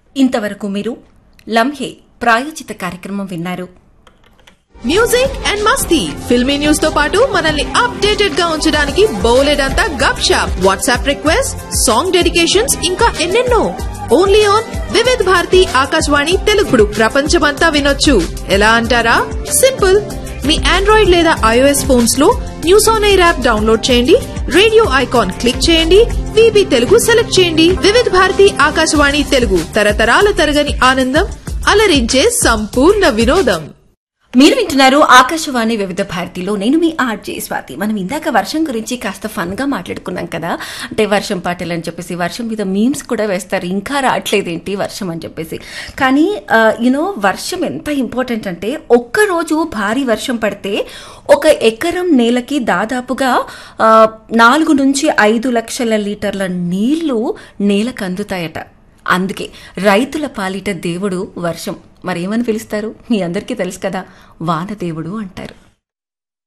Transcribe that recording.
ఇంతవరకు మీరు లంహే ప్రాయోజిత కార్యక్రమం విన్నారు మ్యూజిక్ అండ్ మస్తీ ఫిల్మీ న్యూస్ తో పాటు మనల్ని అప్డేటెడ్ గా ఉంచడానికి బోలెడంతా గప్ షాప్ వాట్సాప్ రిక్వెస్ట్ సాంగ్ డెడికేషన్స్ ఇంకా ఎన్నెన్నో ఓన్లీ ఆన్ వివిధ్ భారతి ఆకాశవాణి తెలుగుడు ప్రపంచమంతా వినొచ్చు ఎలా అంటారా సింపుల్ మీ ఆండ్రాయిడ్ లేదా ఐఓఎస్ ఫోన్స్ లో news on air app download చేయండి రేడియో ఐకాన్ క్లిక్ చేయండి విబి తెలుగు సెలెక్ట్ చేయండి వివిధ్ భారతి ఆకాశవాణి తెలుగు తరతరాల తరగని ఆనందం అలరించే సంపూర్ణ వినోదం మీరు వింటున్నారు ఆకాశవాణి వివిధ భారతిలో నేను మీ ఆర్జే స్వాతి మనం ఇందాక వర్షం గురించి కాస్త ఫన్ గా మాట్లాడుకున్నాం కదా అంటే వర్షం పాటలు అని చెప్పేసి వర్షం మీద మీమ్స్ కూడా వేస్తారు ఇంకా రావట్లేదేంటి వర్షం అని చెప్పేసి కానీ యునో వర్షం ఎంత ఇంపార్టెంట్ అంటే ఒక్కరోజు భారీ వర్షం పడితే ఒక ఎకరం నేలకి దాదాపుగా ఆ, నాలుగు నుంచి ఐదు లక్షల లీటర్ల నీళ్లు నేలకు అందుతాయట అందుకే రైతుల పాలిట దేవుడు వర్షం మరేమని పిలుస్తారు మీ అందరికీ తెలుసు కదా వానదేవుడు అంటారు